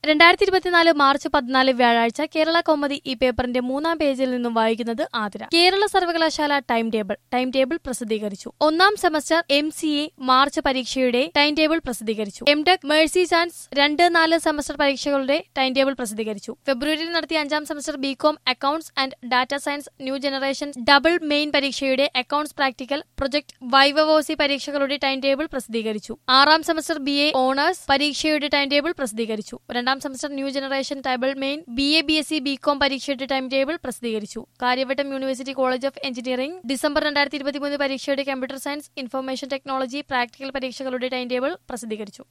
രണ്ടായിരത്തി ഇരുപത്തിനാല് മാർച്ച് പതിനാല് വ്യാഴാഴ്ച കേരള കൗമുദി ഈ പേപ്പറിന്റെ മൂന്നാം പേജിൽ നിന്നും വായിക്കുന്നത് ആതിര കേരള സർവകലാശാല ടൈം ടേബിൾ ടൈം ടേബിൾ പ്രസിദ്ധീകരിച്ചു ഒന്നാം semester M C A March പരീക്ഷയുടെ ടൈം ടേബിൾ പ്രസിദ്ധീകരിച്ചു എം ടെക് മേഴ്സി ചാൻസ് രണ്ട് നാല് സെമസ്റ്റർ പരീക്ഷകളുടെ ടൈം ടേബിൾ പ്രസിദ്ധീകരിച്ചു ഫെബ്രുവരിയിൽ നടത്തിയ അഞ്ചാം semester BCom accounts and data science new generation double main പരീക്ഷയുടെ അക്കൌണ്ട്സ് പ്രാക്ടിക്കൽ പ്രൊജക്ട് വൈവവോസി പരീക്ഷകളുടെ ടൈം ടേബിൾ പ്രസിദ്ധീകരിച്ചു ആറാം സെമസ്റ്റർ ബി എ ഓണേഴ്സ് പരീക്ഷയുടെ ടൈം ടേബിൾ പ്രസിദ്ധീകരിച്ചു രണ്ടാം semester new generation double main B A B S C BCom പരീക്ഷയുടെ time table പ്രസിദ്ധീകരിച്ചു Karyavattom university college of engineering December രണ്ടായിരത്തി ഇരുപത്തിമൂന്ന് പരീക്ഷയുടെ computer science information technology practical പരീക്ഷകളുടെ ടൈം ടേബിൾ പ്രസിദ്ധീകരിച്ചു